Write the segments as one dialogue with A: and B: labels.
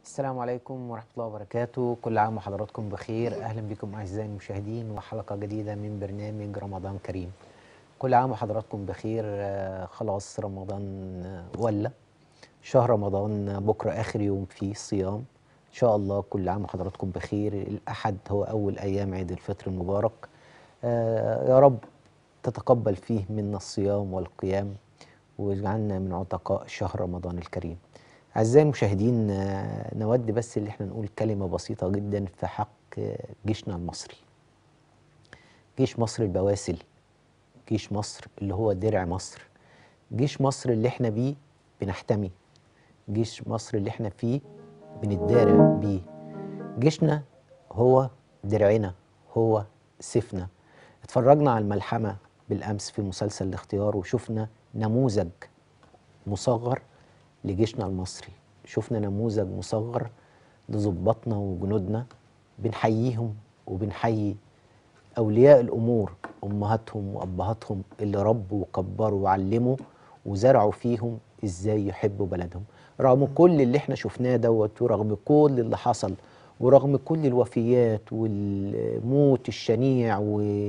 A: السلام عليكم ورحمة الله وبركاته كل عام وحضراتكم بخير أهلا بكم أعزائي المشاهدين وحلقة جديدة من برنامج رمضان كريم كل عام وحضراتكم بخير آه، خلاص رمضان آه، ولا شهر رمضان بكرة آخر يوم فيه صيام إن شاء الله كل عام وحضراتكم بخير الأحد هو أول أيام عيد الفطر المبارك آه، يا رب تتقبل فيه منا الصيام والقيام واجعلنا من عتقاء شهر رمضان الكريم أعزائي المشاهدين آه، نود بس اللي احنا نقول كلمة بسيطة جدا في حق آه، جيشنا المصري جيش مصر البواسل جيش مصر اللي هو درع مصر جيش مصر اللي احنا بيه بنحتمي جيش مصر اللي احنا فيه بنتدارع بيه جيشنا هو درعنا هو سيفنا اتفرجنا على الملحمة بالأمس في مسلسل الاختيار وشفنا نموذج مصغر لجيشنا المصري شفنا نموذج مصغر لضباطنا وجنودنا بنحييهم وبنحيي أولياء الأمور أمهاتهم وأبهاتهم اللي ربوا وكبروا وعلموا وزرعوا فيهم إزاي يحبوا بلدهم رغم كل اللي احنا شفناه دوت ورغم كل اللي حصل ورغم كل الوفيات والموت الشنيع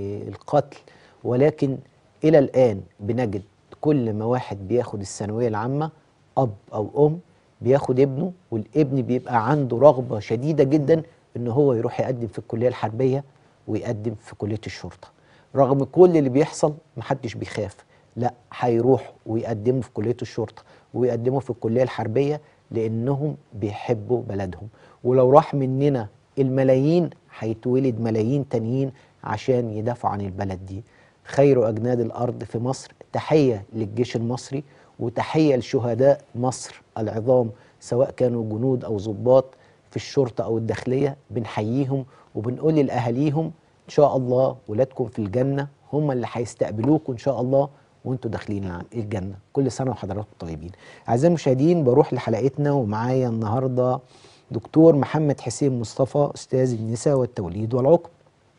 A: والقتل ولكن إلى الآن بنجد كل ما واحد بياخد الثانوية العامة أب أو أم بياخد ابنه والابن بيبقى عنده رغبة شديدة جدا إن هو يروح يقدم في الكلية الحربية ويقدم في كلية الشرطة رغم كل اللي بيحصل محدش بيخاف لا هيروح ويقدموا في كلية الشرطة ويقدموا في الكلية الحربية لأنهم بيحبوا بلدهم ولو راح مننا الملايين هيتولد ملايين تانيين عشان يدافعوا عن البلد دي خير أجناد الأرض في مصر تحية للجيش المصري وتحية لشهداء مصر العظام سواء كانوا جنود أو ضباط في الشرطة أو الداخلية بنحييهم وبنقول لأهاليهم إن شاء الله ولادكم في الجنة هم اللي هيستقبلوكم إن شاء الله وانتوا داخلين ع- الجنة كل سنة وحضراتكم طيبين أعزائي المشاهدين بروح لحلقتنا ومعايا النهاردة دكتور محمد حسين مصطفى أستاذ النساء والتوليد والعقم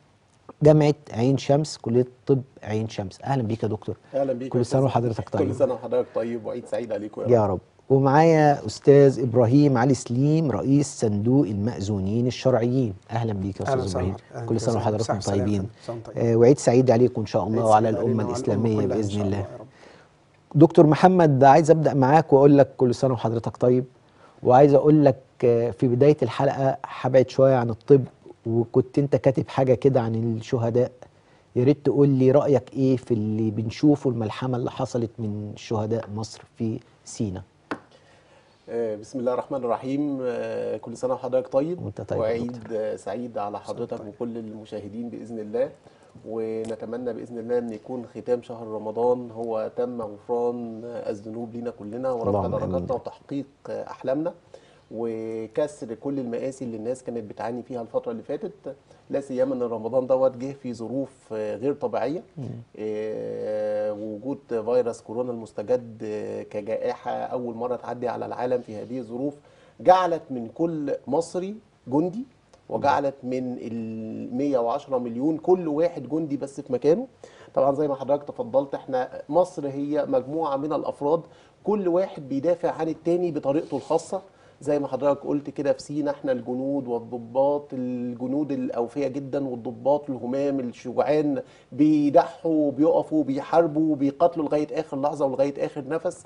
A: جامعة عين شمس كلية طب عين شمس أهلا بيك يا دكتور
B: اهلا بيك
A: كل
B: يا
A: سنة
B: أستاذ.
A: وحضرتك طيب
B: كل سنه وحضرتك طيب وعيد سعيد عليكم يا رب
A: يا رب ومعايا أستاذ إبراهيم علي سليم رئيس صندوق المأذونين الشرعيين أهلا بيك يا
C: أهلا
A: أستاذ
C: وسهلا.
A: إبراهيم
C: أهلا
A: كل
C: بك
A: سنة
C: يا
A: وحضراتكم
C: صاحب السلامة.
A: طيبين
C: سنة طيب.
A: آه، وعيد سعيد عليكم إن شاء الله
C: عيد
A: وعلى
C: سعيد علينا
A: الأمة
C: وعلى
A: الإسلامية
C: كلها إن
A: بإذن
C: شاء
A: الله
C: يا رب.
A: دكتور محمد عايز أبدأ معاك وأقول لك كل سنة وحضرتك طيب وعايز أقول لك آه، في بداية الحلقة هبعد شوية عن الطب وكنت أنت كاتب حاجة كده عن الشهداء يا ريت تقول لي رأيك إيه في اللي بنشوفه الملحمة اللي حصلت من شهداء مصر في سينا
B: آه، بسم الله الرحمن الرحيم آه، كل سنه وحضرتك طيب
A: وأنت طيب يا
B: وعيد آه، سعيد على حضرتك
C: طيب.
B: وكل المشاهدين باذن الله ونتمنى باذن الله ان يكون ختام شهر رمضان هو تم غفران آه، الذنوب لينا كلنا ورفع
A: اللهم آمين.
B: درجاتنا وتحقيق آه، احلامنا وكسر كل المآسي اللي الناس كانت بتعاني فيها الفترة اللي فاتت لا سيما ان رمضان دوت جه في ظروف آه، غير طبيعية آه، وجود فيروس كورونا المستجد آه، كجائحة أول مرة تعدي على العالم في هذه الظروف جعلت من كل مصري جندي وجعلت من ال 110 مليون كل واحد جندي بس في مكانه طبعا زي ما حضرتك تفضلت احنا مصر هي مجموعة من الأفراد كل واحد بيدافع عن التاني بطريقته الخاصة زي ما حضرتك قلت كده في سينا احنا الجنود والضباط الجنود الأوفياء جدا والضباط الهمام الشجعان بيضحوا وبيقفوا وبيحاربوا وبيقاتلوا لغاية آخر لحظة ولغاية آخر نفس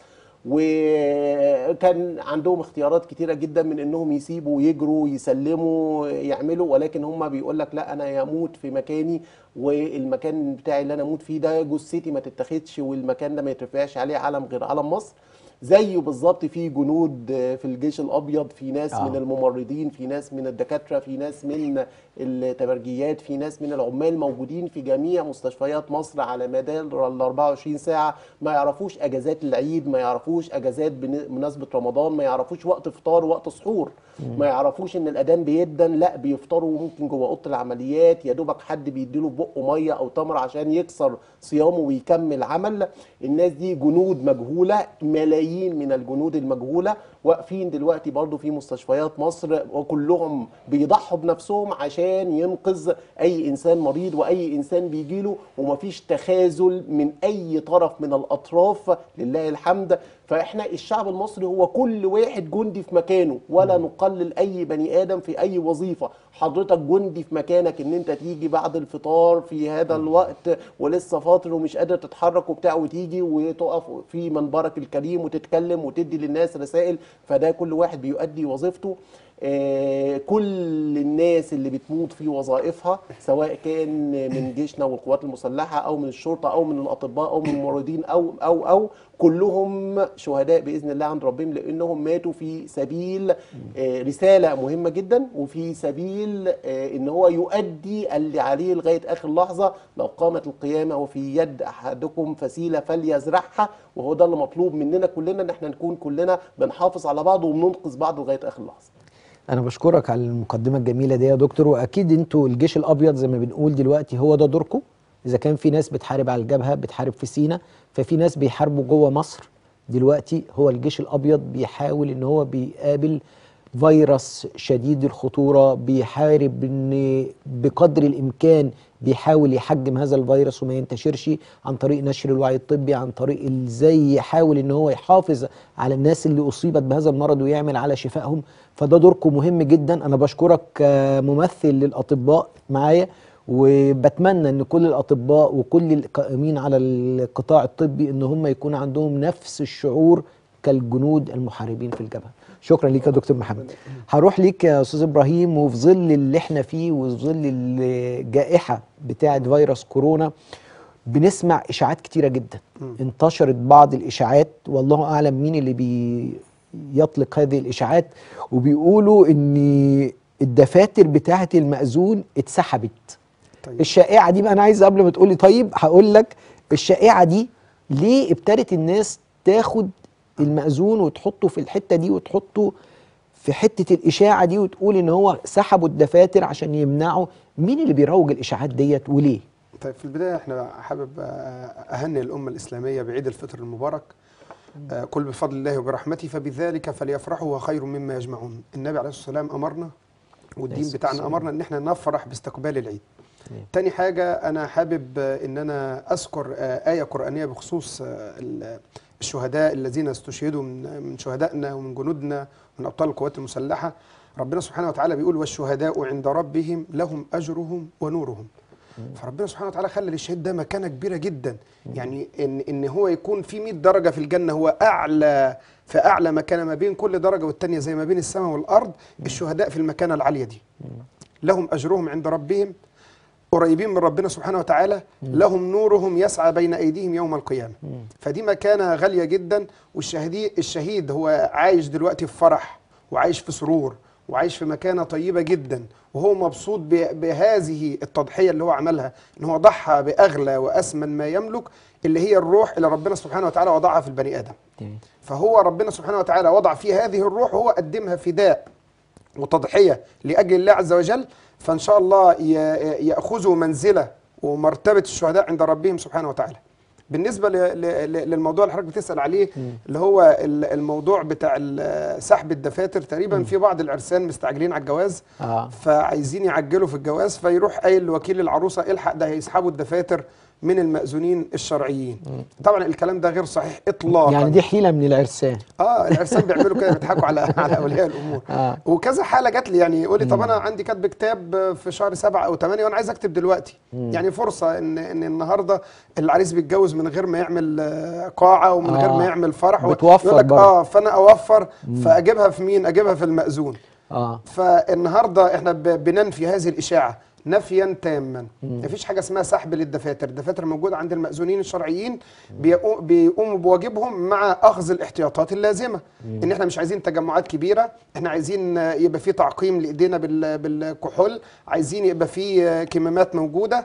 B: وكان عندهم اختيارات كتيرة جدا من انهم يسيبوا ويجروا يسلموا يعملوا ولكن هم بيقول لك لا انا يموت في مكاني والمكان بتاعي اللي انا اموت فيه ده جثتي ما تتاخدش والمكان ده ما يترفعش عليه علم غير علم مصر زيه بالظبط في جنود في الجيش الابيض في ناس
A: آه.
B: من الممرضين في ناس من الدكاتره في ناس من التبرجيات في ناس من العمال موجودين في جميع مستشفيات مصر على مدار ال 24 ساعه ما يعرفوش اجازات العيد ما يعرفوش اجازات بن- بمناسبه رمضان ما يعرفوش وقت فطار ووقت سحور ما يعرفوش ان الاذان بيدن لا بيفطروا ممكن جوه اوضه العمليات يا دوبك حد بيديله بقه ميه او تمر عشان يكسر صيامه ويكمل عمل الناس دي جنود مجهوله ملايين من الجنود المجهوله واقفين دلوقتي برضو في مستشفيات مصر وكلهم بيضحوا بنفسهم عشان ينقذ اي انسان مريض واي انسان بيجيله ومفيش تخاذل من اي طرف من الاطراف لله الحمد فاحنا الشعب المصري هو كل واحد جندي في مكانه ولا نقلل اي بني ادم في اي وظيفه حضرتك جندي في مكانك ان انت تيجي بعد الفطار في هذا الوقت ولسه فاطر ومش قادر تتحرك وبتاع وتيجي وتقف في منبرك الكريم وتتكلم وتدي للناس رسائل فده كل واحد بيؤدي وظيفته آه، كل الناس اللي بتموت في وظائفها سواء كان من جيشنا والقوات المسلحه او من الشرطه او من الاطباء او من الممرضين او او او كلهم شهداء باذن الله عند ربهم لانهم ماتوا في سبيل آه، رساله مهمه جدا وفي سبيل آه، ان هو يؤدي اللي عليه لغايه اخر لحظه لو قامت القيامه وفي يد احدكم فسيله فليزرعها وهو ده اللي مطلوب مننا كلنا ان احنا نكون كلنا بنحافظ على بعض وبننقذ بعض لغايه اخر لحظه
A: انا بشكرك على المقدمه الجميله دي يا دكتور واكيد انتوا الجيش الابيض زي ما بنقول دلوقتي هو ده دوركم اذا كان في ناس بتحارب على الجبهه بتحارب في سينا ففي ناس بيحاربوا جوه مصر دلوقتي هو الجيش الابيض بيحاول ان هو بيقابل فيروس شديد الخطوره بيحارب ان بقدر الامكان بيحاول يحجم هذا الفيروس وما ينتشرش عن طريق نشر الوعي الطبي عن طريق ازاي يحاول ان هو يحافظ على الناس اللي اصيبت بهذا المرض ويعمل على شفائهم فده دوركم مهم جدا انا بشكرك كممثل للاطباء معايا وبتمنى ان كل الاطباء وكل القائمين على القطاع الطبي ان هم يكون عندهم نفس الشعور كالجنود المحاربين في الجبهه شكرا ليك يا دكتور محمد هروح ليك يا استاذ ابراهيم وفي ظل اللي احنا فيه وفي ظل الجائحه بتاعه فيروس كورونا بنسمع اشاعات كتيره جدا انتشرت بعض الاشاعات والله اعلم مين اللي بيطلق هذه الاشاعات وبيقولوا ان الدفاتر بتاعه المأذون اتسحبت
C: طيب.
A: الشائعه دي بقى انا عايز قبل ما تقولي طيب هقول لك الشائعه دي ليه ابتدت الناس تاخد المأذون وتحطه في الحته دي وتحطه في حته الاشاعه دي وتقول ان هو سحبوا الدفاتر عشان يمنعوا مين اللي بيروج الاشاعات ديت وليه؟
C: طيب في البدايه احنا حابب آه، اهنئ الامه الاسلاميه بعيد الفطر المبارك آه، قل بفضل الله وبرحمته فبذلك فليفرحوا وخير مما يجمعون النبي عليه الصلاه والسلام امرنا والدين
A: عليه
C: بتاعنا
A: الصلاة
C: امرنا ان احنا نفرح باستقبال العيد
A: تمام.
C: تاني حاجة أنا حابب آه، إن أنا أذكر آه، آية قرآنية بخصوص آه، ال- الشهداء الذين استشهدوا من من شهدائنا ومن جنودنا من أبطال القوات المسلحة ربنا سبحانه وتعالى بيقول والشهداء عند ربهم لهم أجرهم ونورهم فربنا سبحانه وتعالى خلى للشهيد ده مكانة كبيرة جدا يعني إن إن هو يكون في 100 درجة في الجنة هو أعلى في أعلى مكانة ما بين كل درجة والتانية زي ما بين السماء والأرض الشهداء في المكانة العالية دي لهم أجرهم عند ربهم قريبين من ربنا سبحانه وتعالى لهم نورهم يسعى بين ايديهم يوم القيامه فدي مكانه غاليه جدا والشهيد الشهيد هو عايش دلوقتي في فرح وعايش في سرور وعايش في مكانه طيبه جدا وهو مبسوط ب- بهذه التضحيه اللي هو عملها ان هو ضحى باغلى واسمن ما يملك اللي هي الروح اللي ربنا سبحانه وتعالى وضعها في البني ادم
A: تمام.
C: فهو ربنا سبحانه وتعالى وضع فيه هذه الروح وهو قدمها فداء وتضحية لأجل الله عز وجل فإن شاء الله ي- يأخذوا منزلة ومرتبة الشهداء عند ربهم سبحانه وتعالى بالنسبة ل- ل- ل- للموضوع اللي حضرتك بتسأل عليه اللي هو ال- الموضوع بتاع ال- سحب الدفاتر تقريبا في بعض العرسان مستعجلين على الجواز
A: آه.
C: فعايزين يعجلوا في الجواز فيروح قايل لوكيل العروسة الحق ده هيسحبوا الدفاتر من المأذونين الشرعيين طبعا الكلام ده غير صحيح إطلاقا
A: يعني دي حيله من العرسان
C: اه العرسان بيعملوا كده بيضحكوا على على اولياء الامور
A: آه.
C: وكذا حاله جات لي يعني يقول لي طب انا عندي كاتب كتاب في شهر سبعة او ثمانية وانا عايز اكتب دلوقتي يعني فرصه ان ان النهارده العريس بيتجوز من غير ما يعمل آه، قاعه ومن غير
A: آه.
C: ما يعمل فرح
A: بتوفر
C: يقول لك
A: برضه.
C: اه فانا اوفر فاجيبها في مين اجيبها في المأذون
A: اه
C: فالنهارده احنا ب- بننفي هذه الاشاعه نفيا تاما مفيش حاجه اسمها سحب للدفاتر الدفاتر موجوده عند المأذونين الشرعيين بيقو- بيقوموا بواجبهم مع اخذ الاحتياطات اللازمه ان احنا مش عايزين تجمعات كبيره احنا عايزين آه، يبقى في تعقيم لايدينا بال- بالكحول عايزين يبقى في آه، كمامات موجوده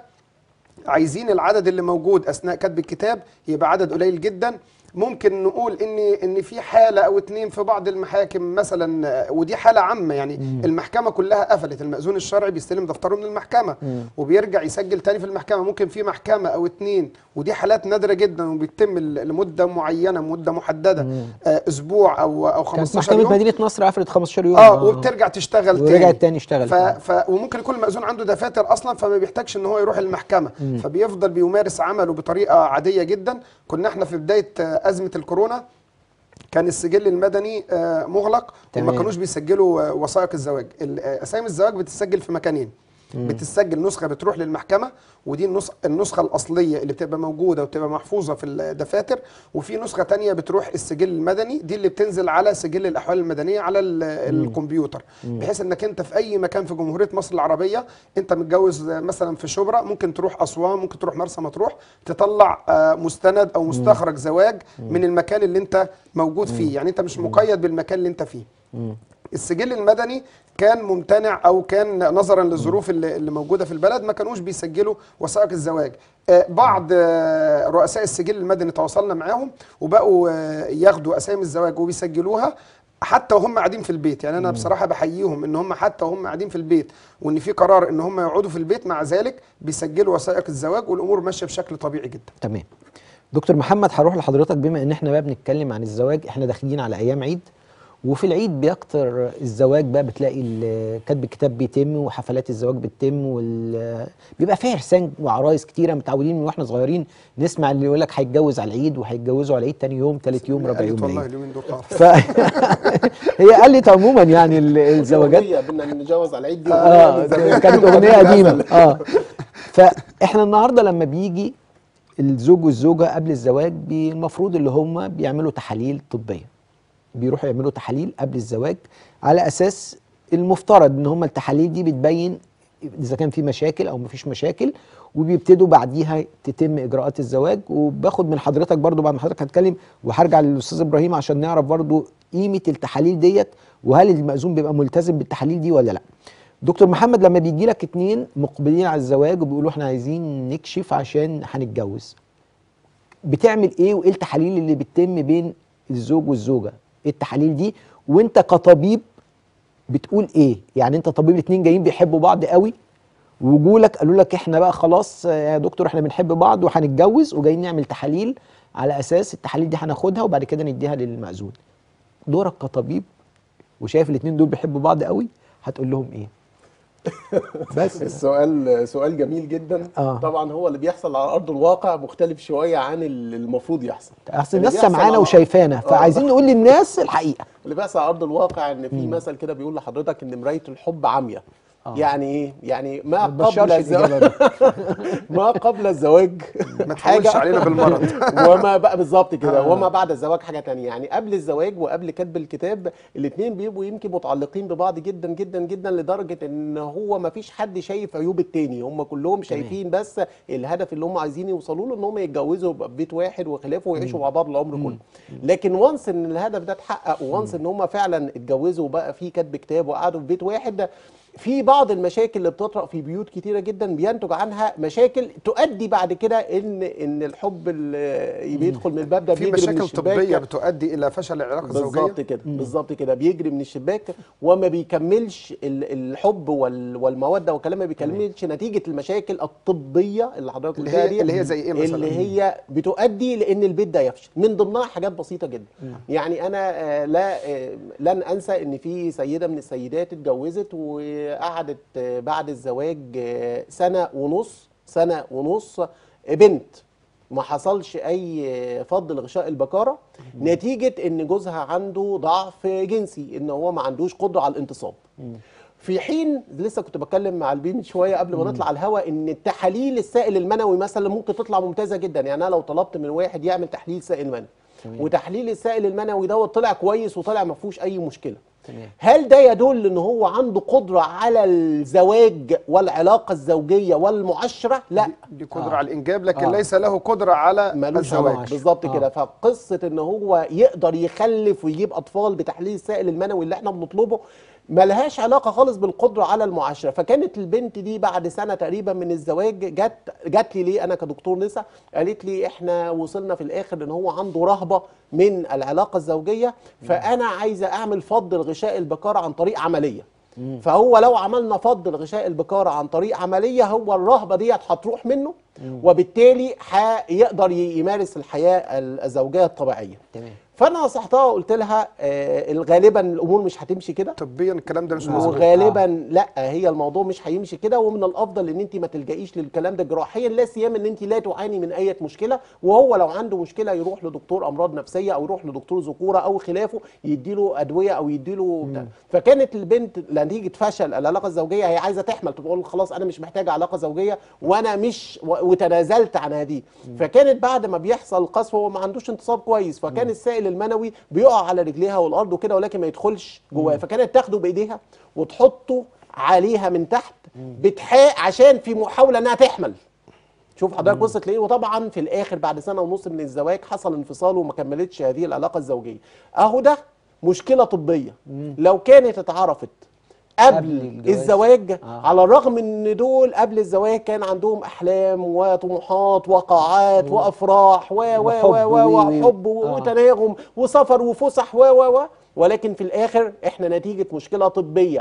C: عايزين العدد اللي موجود اثناء كتب الكتاب يبقى عدد قليل جدا ممكن نقول ان ان في حاله او اتنين في بعض المحاكم مثلا آه، ودي حاله عامه يعني مم. المحكمه كلها قفلت المأذون الشرعي بيستلم دفتره من المحكمه مم. وبيرجع يسجل تاني في المحكمه ممكن في محكمه او اتنين ودي حالات نادره جدا وبيتم ل- لمده معينه مده محدده آه اسبوع او او
A: كانت
C: 15
A: محكمه
C: يوم
A: مدينه نصر قفلت 15 يوم
C: اه وبترجع تشتغل تاني
A: ورجعت تاني اشتغل
C: ف... ف... وممكن يكون المأذون عنده دفاتر اصلا فما بيحتاجش ان هو يروح المحكمه فبيفضل بيمارس عمله بطريقه عاديه جدا كنا احنا في بدايه آه، ازمه الكورونا كان السجل المدني آه، مغلق وما
A: تمام.
C: كانوش بيسجلوا آه، وثائق الزواج ال- آه، اسامي الزواج بتتسجل في مكانين بتسجل نسخه بتروح للمحكمه ودي النسخه النسخه الاصليه اللي بتبقى موجوده وبتبقى محفوظه في الدفاتر وفي نسخه تانية بتروح السجل المدني دي اللي بتنزل على سجل الاحوال المدنيه على ال- الكمبيوتر بحيث انك انت في اي مكان في جمهوريه مصر العربيه انت متجوز آه، مثلا في شبرا ممكن تروح اسوان ممكن تروح مرسى مطروح تطلع آه، مستند او مستخرج زواج من المكان اللي انت موجود فيه يعني انت مش مقيد بالمكان اللي انت فيه السجل المدني كان ممتنع او كان نظرا للظروف اللي, اللي موجوده في البلد ما كانوش بيسجلوا وثائق الزواج آه، بعض آه، رؤساء السجل المدني تواصلنا معاهم وبقوا آه، ياخدوا اسامي الزواج وبيسجلوها حتى وهم قاعدين في البيت يعني انا بصراحه بحييهم ان هم حتى وهم قاعدين في البيت وان في قرار ان هم يقعدوا في البيت مع ذلك بيسجلوا وثائق الزواج والامور ماشيه بشكل طبيعي جدا
A: تمام دكتور محمد هروح لحضرتك بما ان احنا بقى بنتكلم عن الزواج احنا داخلين على ايام عيد وفي العيد بيكتر الزواج بقى بتلاقي ال- كتب الكتاب بيتم وحفلات الزواج بتتم وال... بيبقى فيها عرسان وعرايس كتيره متعودين من واحنا صغيرين نسمع اللي يقول لك هيتجوز على العيد وهيتجوزوا على العيد تاني يوم تالت يوم رابع
C: قالت
A: يوم
C: والله
A: العيد
C: اليومين دول خالص
A: ف هي قالت عموما يعني ال- الزواجات
B: أغنية بدنا نتجوز على العيد دي
A: اه
B: أغنية من زمان.
A: كانت اغنيه قديمه اه فاحنا النهارده لما بيجي الزوج والزوجه قبل الزواج بي- المفروض اللي هم بيعملوا تحاليل طبيه بيروحوا يعملوا تحاليل قبل الزواج على اساس المفترض ان هم التحاليل دي بتبين اذا كان في مشاكل او مفيش مشاكل وبيبتدوا بعديها تتم اجراءات الزواج وباخد من حضرتك برضو بعد ما حضرتك هتكلم وهرجع للاستاذ ابراهيم عشان نعرف برضو قيمه التحاليل ديت وهل المأذون بيبقى ملتزم بالتحاليل دي ولا لا دكتور محمد لما بيجي لك اتنين مقبلين على الزواج وبيقولوا احنا عايزين نكشف عشان هنتجوز بتعمل ايه وايه التحاليل اللي بتتم بين الزوج والزوجه ايه التحاليل دي وانت كطبيب بتقول ايه يعني انت طبيب الاتنين جايين بيحبوا بعض قوي وجولك قالوا لك احنا بقى خلاص يا دكتور احنا بنحب بعض وهنتجوز وجايين نعمل تحاليل على اساس التحاليل دي هناخدها وبعد كده نديها للمأذون دورك كطبيب وشايف الاتنين دول بيحبوا بعض قوي هتقول لهم ايه بس
B: السؤال سؤال جميل جدا
A: آه.
B: طبعا هو اللي بيحصل على ارض الواقع مختلف شويه عن اللي المفروض يحصل
A: اصل
B: اللي
A: الناس
B: بيحصل
A: سامعانا
B: على-
A: وشايفانا
B: آه.
A: فعايزين نقول للناس الحقيقه
B: اللي بيحصل على ارض الواقع ان في مثل كده بيقول لحضرتك ان مرايه الحب عاميه
A: آه.
B: يعني ايه يعني ما
A: ما
B: قبل
A: تبشرش
B: الزواج
A: الإجابة
B: ما قبل الزواج
C: ما تحاولش علينا بالمرض
B: وما بقى بالظبط كده
C: آه.
B: وما بعد الزواج حاجه تانية يعني قبل الزواج وقبل كتب الكتاب الاثنين بيبقوا يمكن متعلقين ببعض جدا جدا جدا لدرجه ان هو ما فيش حد شايف عيوب التاني هم كلهم شايفين بس الهدف اللي هم عايزين يوصلوا له ان هم يتجوزوا يبقى في بيت واحد وخلافه ويعيشوا مع بعض العمر كله لكن وانس ان الهدف ده اتحقق وانس ان هم فعلا اتجوزوا وبقى في كتب كتاب وقعدوا في بيت واحد في بعض المشاكل اللي بتطرأ في بيوت كتيرة جدا بينتج عنها مشاكل تؤدي بعد كده ان ان الحب اللي بيدخل من الباب ده
C: في
B: بيجري من
C: مشاكل
B: الشباك
C: طبيه بتؤدي الى فشل العلاقه الزوجيه
B: بالظبط كده بالظبط كده بيجري من الشباك وما بيكملش ال- الحب وال- والموده والكلام ما بيكملش نتيجه المشاكل الطبيه اللي حضرتك
C: اللي
B: قلتها
C: هي-
B: دي
C: اللي هي زي إيه مثلاً؟
B: اللي هي بتؤدي لان البيت ده يفشل من ضمنها حاجات بسيطه جدا يعني انا آه، لا آه، لن انسى ان في سيده من السيدات اتجوزت وقعدت آه، بعد الزواج آه، سنه ونص سنه ونص بنت ما حصلش اي فض لغشاء البكاره نتيجه ان جوزها عنده ضعف جنسي ان هو ما عندوش قدره على الانتصاب في حين لسه كنت بتكلم مع البين شويه قبل ما نطلع الهواء ان التحاليل السائل المنوي مثلا ممكن تطلع ممتازه جدا يعني انا لو طلبت من واحد يعمل تحليل سائل منوي وتحليل السائل المنوي دوت طلع كويس وطلع ما فيهوش اي مشكله
A: تمام.
B: هل ده يدل ان هو عنده قدره على الزواج والعلاقه الزوجيه والمعاشره لا
C: دي قدره
A: آه.
C: على الانجاب لكن
A: آه.
C: ليس له قدره على
B: ملوش
C: الزواج
B: علاقه بالظبط
A: آه.
B: كده فقصه ان هو يقدر يخلف ويجيب اطفال بتحليل السائل المنوي اللي احنا بنطلبه ملهاش علاقه خالص بالقدره على المعاشره فكانت البنت دي بعد سنه تقريبا من الزواج جت جت لي ليه انا كدكتور نسا قالت لي احنا وصلنا في الاخر ان هو عنده رهبه من العلاقه الزوجيه فانا عايزه اعمل فض الغشاء البكاره عن طريق عمليه فهو لو عملنا فض الغشاء البكاره عن طريق عمليه هو الرهبه ديت هتروح منه وبالتالي هيقدر يمارس الحياه الزوجيه الطبيعيه
A: تمام
B: فانا نصحتها وقلت لها آه غالبا الامور مش هتمشي كده
C: طبيا الكلام ده مش مظبوط
B: وغالبا لا هي الموضوع مش هيمشي كده ومن الافضل ان انت ما تلجئيش للكلام ده جراحيا لا سيما ان انت لا تعاني من اي مشكله وهو لو عنده مشكله يروح لدكتور امراض نفسيه او يروح لدكتور ذكوره او خلافه يديله ادويه او يديله بتاع. فكانت البنت نتيجه فشل العلاقه الزوجيه هي عايزه تحمل تقول خلاص انا مش محتاجه علاقه زوجيه وانا مش و- وتنازلت عن هذه فكانت بعد ما بيحصل قذف هو ما عندوش انتصاب كويس فكان السائل المنوي بيقع على رجليها والارض وكده ولكن ما يدخلش جواه فكانت تاخده بايديها وتحطه عليها من تحت بتحاق عشان في محاوله انها تحمل شوف حضرتك وصلت لايه وطبعا في الاخر بعد سنه ونص من الزواج حصل انفصال وما كملتش هذه العلاقه الزوجيه اهو ده مشكله طبيه لو كانت اتعرفت قبل
A: قبل الجواز.
B: الزواج
A: آه.
B: على الرغم ان دول قبل الزواج كان عندهم احلام وطموحات وقاعات وافراح و و
A: وحب
B: و و
A: وي- وي.
B: وحب
A: آه.
B: وتناغم وسفر وفسح و و و ولكن في الاخر احنا نتيجه مشكله طبيه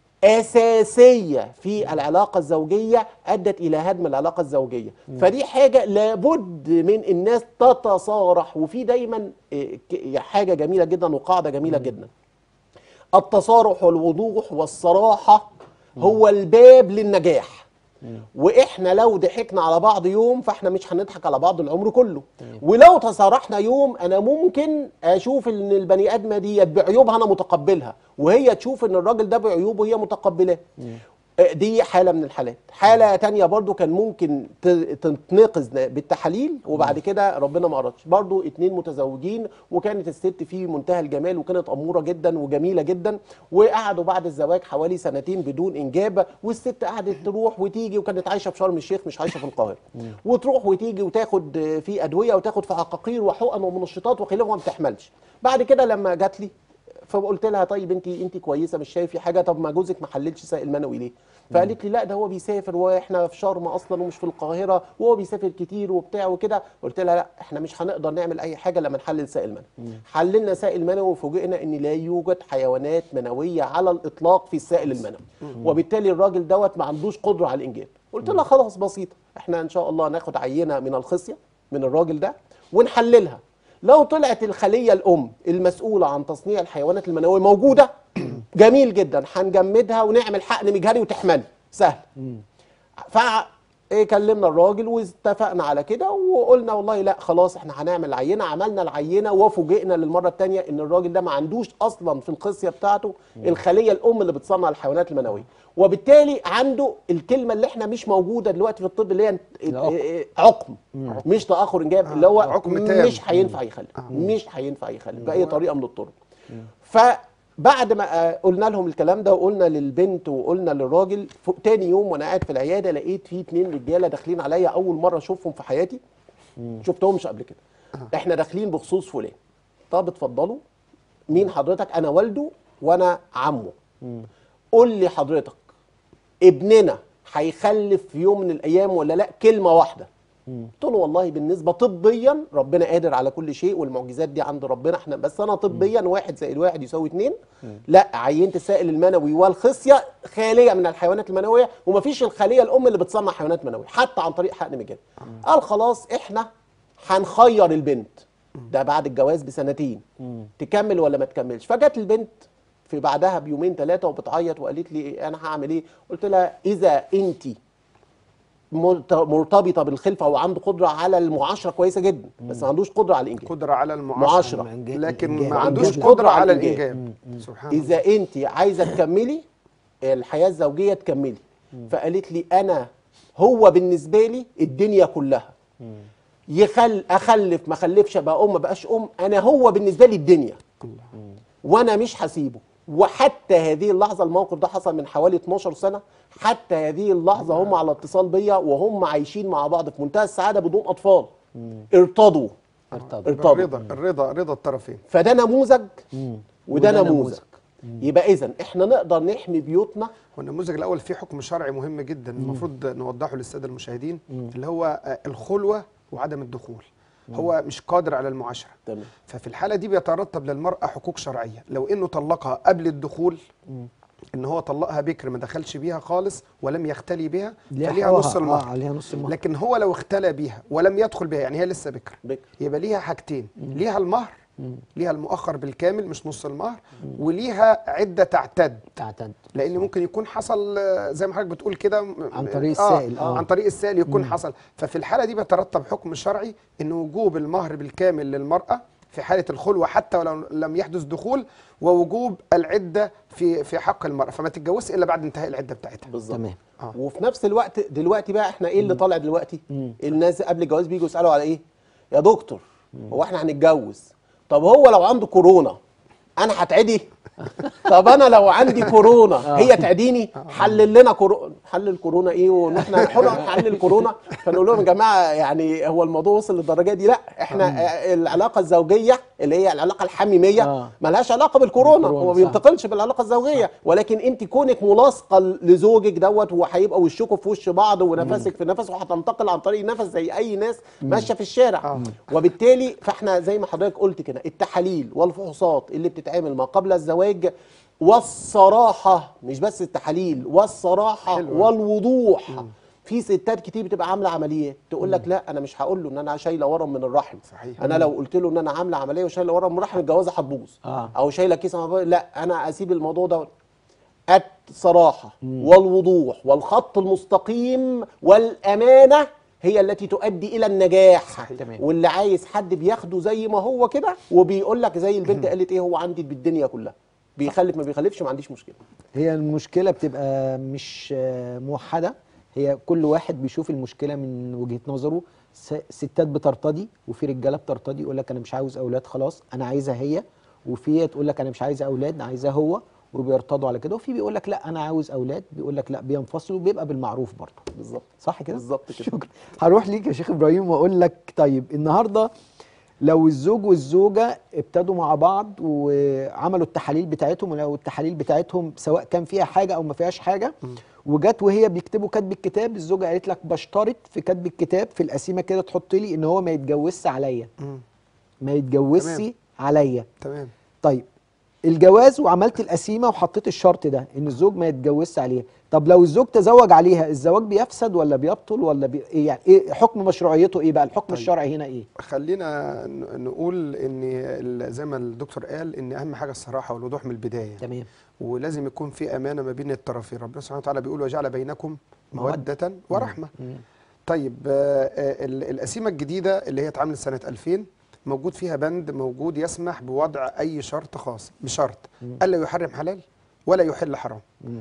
B: اساسيه في العلاقه الزوجيه ادت الى هدم العلاقه الزوجيه فدي حاجه لابد من الناس تتصارح وفي دايما إيه، ك- حاجه جميله جدا وقاعده جميله جدا التصارح والوضوح والصراحه هو الباب للنجاح واحنا لو ضحكنا على بعض يوم فاحنا مش هنضحك على بعض العمر كله ولو تصارحنا يوم انا ممكن اشوف ان البني ادمه ديت بعيوبها انا متقبلها وهي تشوف ان الراجل ده بعيوبه هي متقبلاه آه، دي حاله من الحالات حاله تانية برضو كان ممكن ت- تتنقذ بالتحاليل وبعد كده ربنا ما اردش برضو اتنين متزوجين وكانت الست في منتهى الجمال وكانت اموره جدا وجميله جدا وقعدوا بعد الزواج حوالي سنتين بدون انجاب والست قعدت تروح وتيجي وكانت عايشه في شرم الشيخ مش عايشه في القاهره وتروح وتيجي وتاخد آه، في ادويه وتاخد في عقاقير وحقن ومنشطات وخلافه ما بتحملش بعد كده لما جات لي فقلت لها طيب انت انت كويسه مش شايفه حاجه طب ما جوزك ما حللش سائل منوي ليه فقالت لي لا ده هو بيسافر واحنا في شرم اصلا ومش في القاهره وهو بيسافر كتير وبتاع وكده قلت لها لا احنا مش هنقدر نعمل اي حاجه لما نحلل سائل منوي حللنا سائل منوي وفوجئنا ان لا يوجد حيوانات منويه على الاطلاق في السائل المنوي وبالتالي الراجل دوت ما عندوش قدره على الانجاب قلت لها خلاص بسيطه احنا ان شاء الله ناخد عينه من الخصيه من الراجل ده ونحللها لو طلعت الخليه الام المسؤوله عن تصنيع الحيوانات المنويه موجوده جميل جدا هنجمدها ونعمل حقن مجهري وتحملي سهل ف ايه كلمنا الراجل واتفقنا على كده وقلنا والله لا خلاص احنا هنعمل عينه عملنا العينه وفوجئنا للمره الثانيه ان الراجل ده ما عندوش اصلا في الخصيه بتاعته الخليه الام اللي بتصنع الحيوانات المنويه وبالتالي عنده الكلمه اللي احنا مش موجوده دلوقتي في الطب اللي هي
A: العقم.
B: عقم مش تاخر انجاب اللي هو
C: عقم تام.
B: مش هينفع يخلف مش هينفع يخلف باي طريقه من الطرق فبعد ما آه، قلنا لهم الكلام ده وقلنا للبنت وقلنا للراجل فوق تاني يوم وانا قاعد في العياده لقيت في اتنين رجاله داخلين عليا اول مره اشوفهم في حياتي شفتهمش قبل كده احنا داخلين بخصوص فلان طب اتفضلوا مين حضرتك انا والده وانا عمه قول لي حضرتك ابننا هيخلف في يوم من الايام ولا لا كلمه واحده قلت له والله بالنسبه طبيا ربنا قادر على كل شيء والمعجزات دي عند ربنا احنا بس انا طبيا واحد زائد واحد يساوي اتنين لا عينت السائل المنوي والخصيه خاليه من الحيوانات المنويه ومفيش الخليه الام اللي بتصنع حيوانات منويه حتى عن طريق حقن مجاني قال خلاص احنا هنخير البنت ده بعد الجواز بسنتين تكمل ولا ما تكملش فجت البنت في بعدها بيومين ثلاثه وبتعيط وقالت لي انا هعمل ايه قلت لها اذا انت مرت- مرتبطه بالخلفه وعنده قدره على المعاشره كويسه جدا بس ما عندوش قدره على الانجاب
C: قدرة على المعاشرة
B: معاشرة.
A: مع إنجاب-
C: لكن
A: إنجاب.
C: ما عندوش
A: إنجاب لا.
C: قدرة على
B: الإنجاب.
C: الإنجاب سبحان الله
B: اذا انت عايزه تكملي الحياه الزوجيه تكملي فقالت لي انا هو بالنسبه لي الدنيا كلها يخل اخلف ما خلفش بقى ام ما بقاش ام انا هو بالنسبه لي الدنيا وانا مش هسيبه وحتى هذه اللحظه الموقف ده حصل من حوالي 12 سنه حتى هذه اللحظه هم على اتصال بيا وهم عايشين مع بعض في منتهى السعاده بدون اطفال ارتضوا
A: ارتضوا.
B: ارتضوا
C: الرضا الرضا رضا الطرفين
B: فده نموذج وده
A: وده
B: نموذج
A: نموذج.
B: يبقى اذا احنا نقدر نحمي بيوتنا
C: والنموذج الاول فيه حكم شرعي مهم جدا المفروض نوضحه للساده المشاهدين اللي هو آه، الخلوه وعدم الدخول هو مش قادر على المعاشره
B: تمام
C: ففي الحاله دي بيترتب للمراه حقوق شرعيه لو انه طلقها قبل الدخول ان هو طلقها بكر ما دخلش بيها خالص ولم يختلي بها
A: ليها
C: فليها
A: حقوقها.
C: نص المهر
A: اه عليها نص المهر
C: لكن هو لو اختلى بيها ولم يدخل بها يعني هي لسه بكر
B: بكر
C: يبقى ليها حاجتين ليها المهر ليها المؤخر بالكامل مش نص المهر وليها عده تعتد
A: تعتد
C: لان ممكن يكون حصل آه، زي ما حضرتك بتقول كده م-
A: عن طريق
C: آه
A: السائل، آه.
C: عن طريق السائل يكون حصل ففي الحاله دي بيترتب حكم شرعي ان وجوب المهر بالكامل للمراه في حاله الخلوه حتى ولو لم يحدث دخول ووجوب العده في في حق المراه فما تتجوزش الا بعد انتهاء العده بتاعتها
B: بالظبط
A: تمام
C: آه.
B: وفي نفس الوقت دلوقتي بقى احنا ايه اللي طالع دلوقتي الناس قبل الجواز بيجوا يسالوا على ايه يا دكتور هو احنا هنتجوز طب هو لو عنده كورونا انا هتعدي طب انا لو عندي كورونا هي تعديني حلل لنا كورونا حلل كورونا ايه وان احنا نحل- نحلل كورونا فنقول لهم يا جماعه يعني هو الموضوع وصل للدرجه دي لا احنا آه، العلاقه الزوجيه اللي هي العلاقه الحميميه
A: آه.
B: ملهاش علاقه بالكورونا
A: بالكورونا،
B: هو
A: صح.
B: بينتقل تنتقلش بالعلاقه الزوجيه ولكن انت كونك ملاصقه لزوجك دوت وهيبقى وشكوا في وش بعض ونفسك في نفس وهتنتقل عن طريق نفس زي اي ناس ماشيه في الشارع وبالتالي فاحنا زي ما حضرتك قلت كده التحاليل والفحوصات اللي بتتعمل ما قبل الزواج والصراحه مش بس التحاليل والصراحه
C: حلو.
B: والوضوح في ستات كتير بتبقى عامله عمليات تقول لك لا انا مش هقول له ان انا شايله ورم من الرحم
C: صحيح.
B: انا لو قلت له ان انا عامله عمليه وشايله ورم من الرحم الجوازه هتبوظ
A: آه.
B: او شايله كيس عملية. لا انا اسيب الموضوع ده الصراحه والوضوح والخط المستقيم والامانه هي التي تؤدي الى النجاح
C: صحيح.
A: تمام.
B: واللي عايز حد بياخده زي ما هو كده وبيقول لك زي البنت قالت ايه هو عندي بالدنيا كلها بيخلف ما بيخلفش ما عنديش مشكله
A: هي المشكله بتبقى مش آه، موحده هي كل واحد بيشوف المشكله من وجهه نظره س- ستات بترتضي وفي رجاله بترتضي يقول لك انا مش عاوز اولاد خلاص انا عايزها هي وفي تقول لك انا مش عايزه اولاد انا عايزاه هو وبيرتضوا على كده وفي بيقول لك لا انا عاوز اولاد بيقول لك لا بينفصلوا وبيبقى بالمعروف برضه
B: بالظبط
A: صح كده
B: بالظبط كده.
A: شكرا هروح ليك يا شيخ ابراهيم واقول لك طيب النهارده لو الزوج والزوجه ابتدوا مع بعض وعملوا التحاليل بتاعتهم ولو التحاليل بتاعتهم سواء كان فيها حاجه او ما فيهاش حاجه وجت وهي بيكتبوا كتب الكتاب الزوجه قالت لك بشترط في كتب الكتاب في القسيمه كده تحط لي ان هو ما يتجوزش عليا
C: مم.
A: ما يتجوزش
C: تمام.
A: عليا
C: تمام
A: طيب الجواز وعملت القسيمه وحطيت الشرط ده ان الزوج ما يتجوزش عليها طب لو الزوج تزوج عليها الزواج بيفسد ولا بيبطل ولا بي... إيه يعني ايه حكم مشروعيته ايه بقى الحكم
C: طيب.
A: الشرعي هنا ايه
C: خلينا ن- نقول ان ال- زي ما الدكتور قال ان اهم حاجه الصراحه والوضوح من البدايه
A: تمام
C: ولازم يكون في امانه ما بين الطرفين ربنا سبحانه وتعالى بيقول وجعل بينكم موده ورحمه
A: مم.
C: طيب آه، آه، ال- القسيمه الجديده اللي هي اتعملت سنه 2000 موجود فيها بند موجود يسمح بوضع اي شرط خاص بشرط الا يحرم حلال ولا يحل حرام
A: مم.